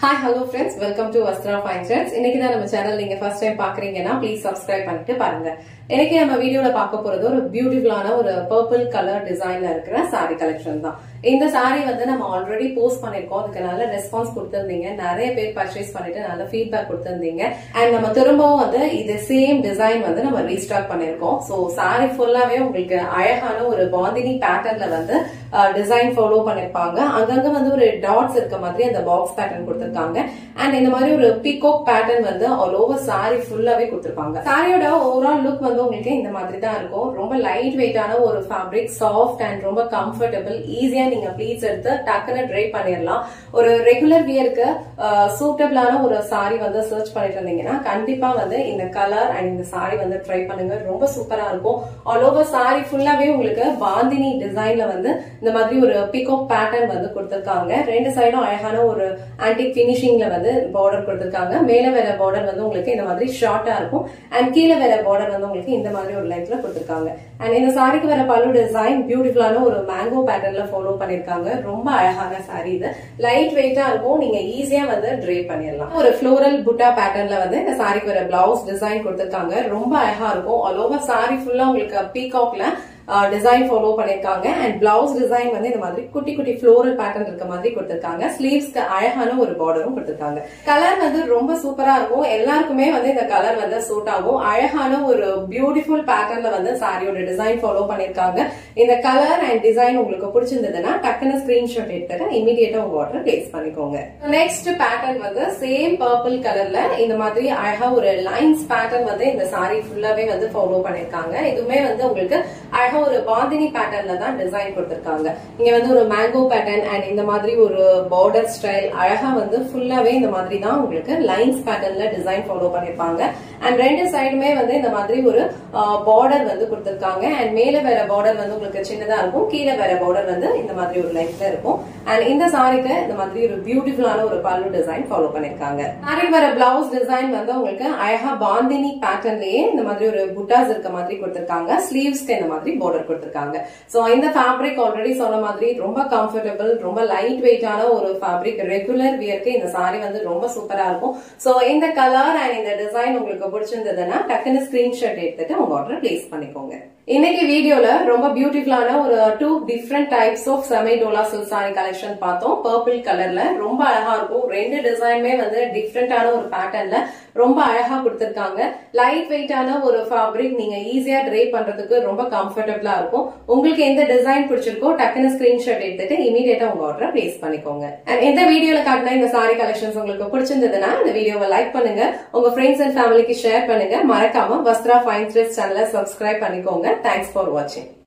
hi hello friends welcome to Vastra fine friends இன்னைக்கு தான் நம்ம சேனல் நீங்க ஃபர்ஸ்ட் டைம் பாக்குறீங்கன்னா ப்ளீஸ் சப்ஸ்கிரைப் பண்ணிட்டு பாருங்க இன்னைக்கு நம்ம வீடியோல பார்க்க போறது ஒரு பியூட்டிஃபுல்லான ஒரு பர்பிள் கலர் டிசைன்ல இருக்கிற saree கலெக்ஷன் தான் இந்த saree வந்து நம்ம ஆல்ரெடி போஸ்ட் பண்ணிருக்கோம் அதுக்கு நல்ல ரெஸ்பான்ஸ் கொடுத்திருந்தீங்க நிறைய பேர் பர்ச்சேஸ் பண்ணிட்டு நல்ல ஃபீட்பேக் கொடுத்திருந்தீங்க அண்ட் நம்ம திரும்பவும் வந்து இது சேம் டிசைன் வந்து நம்ம ரீஸ்டாக் பண்ணிருக்கோம் ஸோ saree ஃபுல்லாவே உங்களுக்கு அழகான ஒரு பாந்தினி பேட்டர்ன்ல வந்து டிசைன் ஃபாலோ பண்ணிருப்பாங்க அங்கங்க வந்து ஒரு டாட்ஸ் இருக்க மாதிரி அந்த பாக்ஸ் பேட்டர்ன் கொடுத்திருக்காங்க அண்ட் இந்த மாதிரி ஒரு பிகோக் பேட்டர்ன் வந்து ஆல் ஓவர் saree ஃபுல்லாவே கொடுத்திருப்பாங்க சாரியோட ஓவரால் லுக் வந்து உங்களுக்கு இந்த மாதிரி தான் இருக்கும் ரொம்ப லைட் வெயிட்டான ஒரு ஃபேப்ரிக் சாஃப்ட் அண்ட் ரொம்ப கம்ஃபர்டபுள் ஈஸியா நீங்க ப்ளீட்ஸ் எடுத்து டக்குன்னு ட்ரை பண்ணிடலாம் ஒரு ரெகுலர் வியருக்கு சூட்டபிளான ஒரு saree வந்து சர்ச் பண்ணிட்டு இருந்தீங்கன்னா கண்டிப்பா வந்து இந்த கலர் அண்ட் இந்த saree வந்து ட்ரை பண்ணுங்க ரொம்ப சூப்பரா இருக்கும் ஆல் ஓவர் saree ஃபுல்லாவே உங்களுக்கு பாந்தினி டிசைன்ல வந்து இந்த மாதிரி ஒரு பிகோக் பேட்டர்ன் வந்து கொடுத்திருக்காங்க ரெண்டு சைடும் அழகான ஒரு ஆன்டிக் பினிஷிங்ல வந்து பார்டர் கொடுத்திருக்காங்க மேல வேற பார்டர் வந்து உங்களுக்கு இந்த மாதிரி ஷார்ட்டா இருக்கும் அண்ட் கீழே வேற பார்டர் வந்து உங்களுக்கு இந்த மாதிரி ஒரு லென்த்ல கொடுத்திருக்காங்க அண்ட் இந்த சாரிக்கு வர பல்லு டிசைன் பியூட்டிஃபுல்லான ஒரு மேங்கோ பேட்டர்ன்ல ஃபாலோ பண்ணிருக்காங்க ரொம்ப அழகான சாரி இது லைட் வெயிட்டா இருக்கும் நீங்க ஈஸியா வந்து ட்ரே பண்ணிடலாம் ஒரு ஃப்ளோரல் புட்டா பேட்டர்ன்ல வந்து இந்த சாரிக்கு வர பிளவுஸ் டிசைன் கொடுத்திருக்காங்க ரொம்ப அழகா இருக்கும் ஆல் ஓவர் சாரி ஃபுல்லா உங்களுக்கு பீகாக்ல டிசைன் ஃபாலோ பண்ணிருக்காங்க அண்ட் பிளவுஸ் டிசைன் வந்து இந்த மாதிரி குட்டி குட்டி ஃப்ளோரல் பேட்டர்ன் இருக்க மாதிரி கொடுத்திருக்காங்க ஸ்லீவ்ஸ்க்கு அழகான ஒரு பார்டரும் கொடுத்திருக்காங்க கலர் வந்து ரொம்ப சூப்பரா இருக்கும் எல்லாருக்குமே வந்து இந்த கலர் வந்து சூட் ஆகும் அழகான ஒரு பியூட்டிஃபுல் பேட்டர்ன்ல வந்து சாரியோட டிசைன் ஃபாலோ பண்ணிருக்காங்க இந்த கலர் அண்ட் டிசைன் உங்களுக்கு பிடிச்சிருந்ததுன்னா டக்குன்னு ஸ்கிரீன்ஷாட் எடுத்துட்டு இமீடியட்டா உங்க ஆர்டர் பிளேஸ் பண்ணிக்கோங்க நெக்ஸ்ட் பேட்டர்ன் வந்து சேம் பர்பிள் கலர்ல இந்த மாதிரி அழகா ஒரு லைன்ஸ் பேட்டர்ன் வந்து இந்த சாரி ஃபுல்லாவே வந்து ஃபாலோ பண்ணிருக்காங்க இதுவுமே வந்து உங்களுக்கு அழகா ஒரு பாந்தினி பேட்டர்ன்ல தான் டிசைன் கொடுத்திருக்காங்க இங்க வந்து ஒரு மேங்கோ பேட்டர்ன் அண்ட் இந்த மாதிரி ஒரு பார்டர் ஸ்டைல் அழகா வந்து ஃபுல்லாவே இந்த மாதிரி தான் உங்களுக்கு லைன்ஸ் பேட்டர்ன்ல டிசைன் ஃபாலோ பண்ணிருப்பாங்க அண்ட் ரெண்டு சைடுமே வந்து இந்த மாதிரி ஒரு பார்டர் வந்து கொடுத்திருக்காங்க அண்ட் மேல வேற பார்டர் வந்து உங்களுக்கு சின்னதா இருக்கும் கீழே வேற பார்டர் வந்து இந்த மாதிரி ஒரு லைன்ஸ்ல இருக்கும் அண்ட் இந்த சாரிக்கு இந்த மாதிரி ஒரு பியூட்டிஃபுல்லான ஒரு பல்லு டிசைன் ஃபாலோ பண்ணிருக்காங்க சாரி வர பிளவுஸ் டிசைன் வந்து உங்களுக்கு அழகா பாந்தினி பேட்டர்ன்லயே இந்த மாதிரி ஒரு புட்டாஸ் இருக்க மாதிரி கொடுத்திருக்காங்க ஸ்லீவ்ஸ்க்கு இந்த மாதிரி பார்டர் கொடுத்திருக்காங்க சோ இந்த ஃபேப்ரிக் ஆல்ரெடி சொன்ன மாதிரி ரொம்ப கம்ஃபர்டபுள் ரொம்ப லைட் வெயிட்டான ஒரு ஃபேப்ரிக் ரெகுலர் வியர்க்கு இந்த சாரி வந்து ரொம்ப சூப்பரா இருக்கும் சோ இந்த கலர் அண்ட் இந்த டிசைன் உங்களுக்கு பிடிச்சிருந்ததுன்னா டக்குன்னு ஸ்கிரீன்ஷாட் எடுத்துட்டு உங்க ஆர்டர் பிளேஸ் பண்ணிக்கோங்க இன்னைக்கு வீடியோல ரொம்ப பியூட்டிஃபுல்லான ஒரு two different types of semi Dola silk sari collection பார்த்தோம் பர்பிள் கலர்ல ரொம்ப அழகா இருக்கும் ரெண்டு டிசைனுமே வந்து டிஃப்ரெண்டான ஒரு பேட்டர்ன்ல ரொம்ப அழகா கொடுத்திருக்காங்க லைட் வெயிட்டான ஒரு ஃபேப்ரிக் நீங்க ஈஸியா ட்ரை பண்றதுக்கு ரொம்ப கம்ஃபர்டபுளா இருக்கும் உங்களுக்கு எந்த டிசைன் பிடிச்சிருக்கோ டக்குன்னு ஸ்கிரீன்ஷாட் எடுத்துட்டு இமீடியட்டா உங்க ஆர்டர் பிளேஸ் பண்ணிக்கோங்க அண்ட் எந்த வீடியோல காட்டின இந்த சாரி கலெக்ஷன்ஸ் உங்களுக்கு பிடிச்சிருந்ததுன்னா இந்த வீடியோவை லைக் பண்ணுங்க உங்க ஃப்ரெண்ட்ஸ் அண்ட் ஃபேமிலிக்கு ஷேர் பண்ணுங்க மறக்காம வஸ்த்ரா ஃபைன் த்ரெஸ் சேனலை சப்ஸ்கிரைப் பண்ணிக்கோங்க தேங்க்ஸ் ஃபார் வாட்சிங்